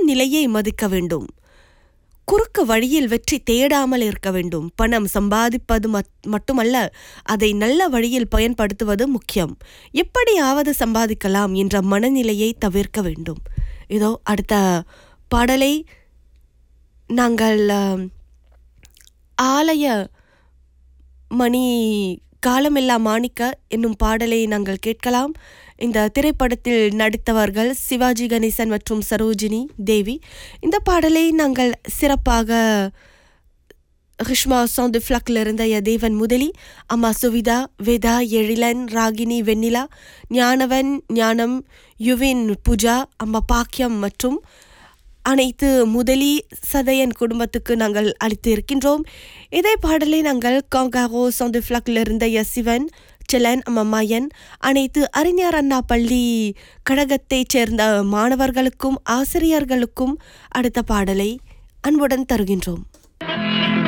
மனநிலையை மதிக்க வேண்டும் குறுக்கு வழியில் வெற்றி தேடாமல் இருக்க வேண்டும் பணம் சம்பாதிப்பது மட்- மட்டுமல்ல அதை நல்ல வழியில் பயன்படுத்துவது முக்கியம் எப்படியாவது சம்பாதிக்கலாம் என்ற மனநிலையை தவிர்க்க வேண்டும் இதோ அடுத்த பாடலை நாங்கள் அஹ், ஆலய மணி காலமெல்லாம் மாணிக்க என்னும் பாடலை நாங்கள் கேட்கலாம் இந்த திரைப்படத்தில் நடித்தவர்கள் சிவாஜி கணேசன் மற்றும் சரோஜினி தேவி இந்த பாடலை நாங்கள் சிறப்பாக ஹிஷ்மா சாந்து ஃப்ளக்ல இருந்த ய தேவன் முதலி அம்மா சுவிதா வேதா எழிலன் ராகினி வெண்ணிலா ஞானவன் ஞானம் யுவின் பூஜா அம்மா பாக்கியம் மற்றும் அனைத்து முதலி சதையன் குடும்பத்துக்கு நாங்கள் அளித்து இருக்கின்றோம் இதே பாடலை நாங்கள் காங்காரோ சாந்து ஃப்ளக்ல இருந்த ய சிவன் செலன் அம்மா மாயன் அனைத்து அறிஞர் அண்ணா பள்ளி கழகத்தைச் சேர்ந்த மாணவர்களுக்கும் ஆசிரியர்களுக்கும் அடுத்த பாடலை அன்புடன் தருகின்றோம்